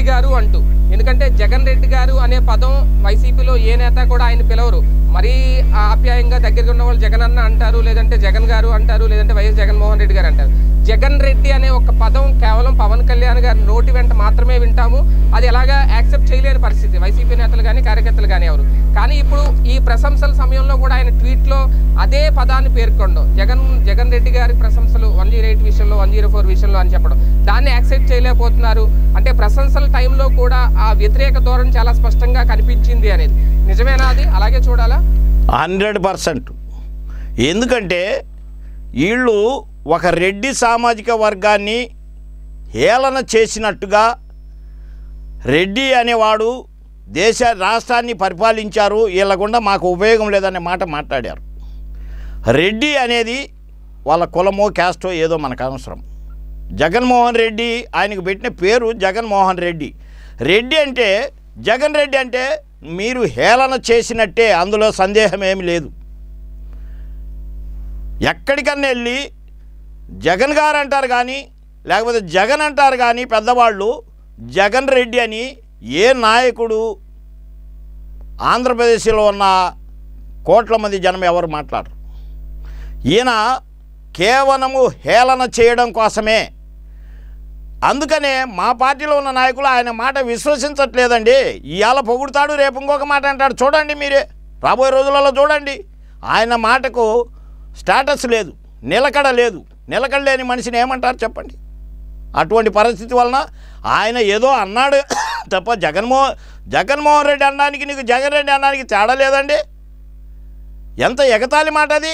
గారు అంటూ ఎందుకంటే జగన్ రెడ్డి గారు అనే పదం వైసీపీలో ఏ నేత కూడా ఆయన పిలవరు మరీ ఆప్యాయంగా దగ్గరగా ఉన్న వాళ్ళు జగన్ అన్న అంటారు లేదంటే జగన్ గారు అంటారు లేదంటే వైఎస్ జగన్మోహన్ రెడ్డి గారు అంటారు జగన్ రెడ్డి అనే ఒక పదం కేవలం పవన్ కళ్యాణ్ గారి నోటి వెంట మాత్రమే వింటాము అది ఎలాగా యాక్సెప్ట్ చేయలేని పరిస్థితి వైసీపీ నేతలు కానీ కార్యకర్తలు కానీ ఎవరు కానీ ఇప్పుడు ఈ ప్రశంసల సమయంలో కూడా ఆయన ట్వీట్లో అదే పదాన్ని పేర్కొనడం జగన్ జగన్ రెడ్డి గారి ప్రశంసలు వన్ జీరో ఎయిట్ విషయంలో వన్ జీరో ఫోర్ విషయంలో అని చెప్పడం దాన్ని యాక్సెప్ట్ చేయలేకపోతున్నారు అంటే ప్రశంసల టైంలో కూడా ఆ వ్యతిరేక ధోరణి చాలా స్పష్టంగా కనిపించింది అనేది నిజమేనా అది అలాగే చూడాలా హండ్రెడ్ పర్సెంట్ ఎందుకంటే వీళ్ళు ఒక రెడ్డి సామాజిక వర్గాన్ని హేళన చేసినట్టుగా రెడ్డి అనేవాడు దేశ రాష్ట్రాన్ని పరిపాలించారు వీళ్ళ గుండా మాకు ఉపయోగం లేదనే మాట మాట్లాడారు రెడ్డి అనేది వాళ్ళ కులమో క్యాస్టో ఏదో మనకు అవసరం జగన్మోహన్ రెడ్డి ఆయనకు పెట్టిన పేరు జగన్మోహన్ రెడ్డి రెడ్డి అంటే జగన్ రెడ్డి అంటే మీరు హేళన చేసినట్టే అందులో సందేహం ఏమి లేదు ఎక్కడికన్నా వెళ్ళి జగన్ గారు అంటారు కానీ లేకపోతే జగన్ అంటారు కానీ పెద్దవాళ్ళు జగన్ రెడ్డి అని ఏ నాయకుడు ఆంధ్రప్రదేశ్లో ఉన్న కోట్ల మంది జనం ఎవరు మాట్లాడరు ఈయన కేవలము హేళన చేయడం కోసమే అందుకనే మా పార్టీలో ఉన్న నాయకులు ఆయన మాట విశ్వసించట్లేదండి ఇవాళ పొగుడుతాడు రేపు ఇంకొక మాట అంటాడు చూడండి మీరే రాబోయే రోజులలో చూడండి ఆయన మాటకు స్టేటస్ లేదు నిలకడ లేదు నిలకడ లేని మనిషిని ఏమంటారు చెప్పండి అటువంటి పరిస్థితి వలన ఆయన ఏదో అన్నాడు తప్ప జగన్మోహన్ జగన్మోహన్ రెడ్డి అనడానికి నీకు జగన్ రెడ్డి అనడానికి తేడా లేదండి ఎంత ఎగతాళి మాట అది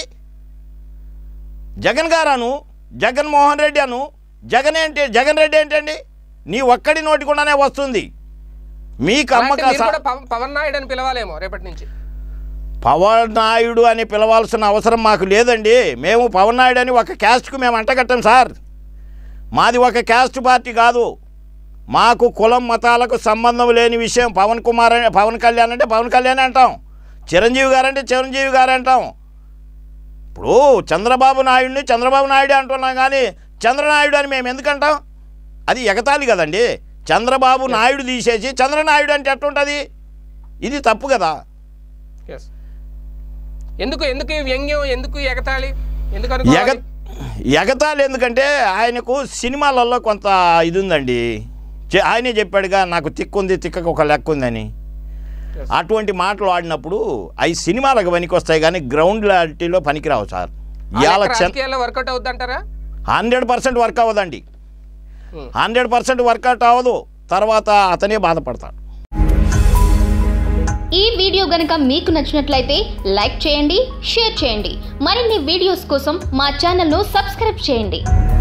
జగన్ గారను జగన్మోహన్ రెడ్డి అను జగన్ ఏంటి జగన్ రెడ్డి ఏంటండి నీ ఒక్కడి నోటికుండానే వస్తుంది మీకు అంటే అమ్మక మీరు కూడా పవ- పవన్ నాయుడు అని పిలవాలేమో రేపటి నుంచి పవన్ నాయుడు అని పిలవాల్సిన అవసరం మాకు లేదండి మేము పవన్ నాయుడు అని ఒక క్యాస్ట్కు మేము అంటగట్టాం సార్ మాది ఒక క్యాస్ట్ పార్టీ కాదు మాకు కులం మతాలకు సంబంధం లేని విషయం పవన్ కుమార్ అని పవన్ కళ్యాణ్ అంటే పవన్ కళ్యాణ్ అంటాం చిరంజీవి గారు అంటే చిరంజీవి గారు అంటాం ఇప్పుడు చంద్రబాబు నాయుడిని చంద్రబాబు నాయుడు అంటున్నాం కానీ చంద్రనాయుడు అని మేము ఎందుకంటాం అది ఎగతాళి కదండి చంద్రబాబు నాయుడు తీసేసి చంద్రనాయుడు అంటే ఎట్లుంటుంది ఇది తప్పు కదా ఎస్ ఎందుకు ఎందుకు ఈ వ్యంగ్యం ఎందుకు ఈ ఎగతాళి ఎందుకు ఎగ అనుకోవాలి ఎగతాళి ఎందుకంటే ఆయనకు సినిమాలలో కొంత ఇది ఉందండి చె- ఆయనే చెప్పాడుగా నాకు తిక్కుంది తిక్కకు ఒక లెక్క ఉందని Yes. అటువంటి మాటలు ఆడినప్పుడు అవి సినిమాలకు పనికొస్తాయి కానీ గ్రౌండ్ రియాలిటీలో పనికిరావు సార్ ఆ ఇవాళ లెక్క రాజకీయాల్లో వర్కౌట్ అవుద్ది అంటారా హండ్రెడ్ పర్సెంట్ వర్క్ అవ్వదండి Hmm. హండ్రెడ్ పర్సెంట్ వర్కౌట్ అవ్వదు తర్వాత అతనే బాధపడతాడు ఈ వీడియో గనుక మీకు నచ్చినట్లయితే లైక్ చేయండి షేర్ చేయండి మరిన్ని వీడియోస్ కోసం మా ఛానల్ను సబ్స్క్రైబ్ చేయండి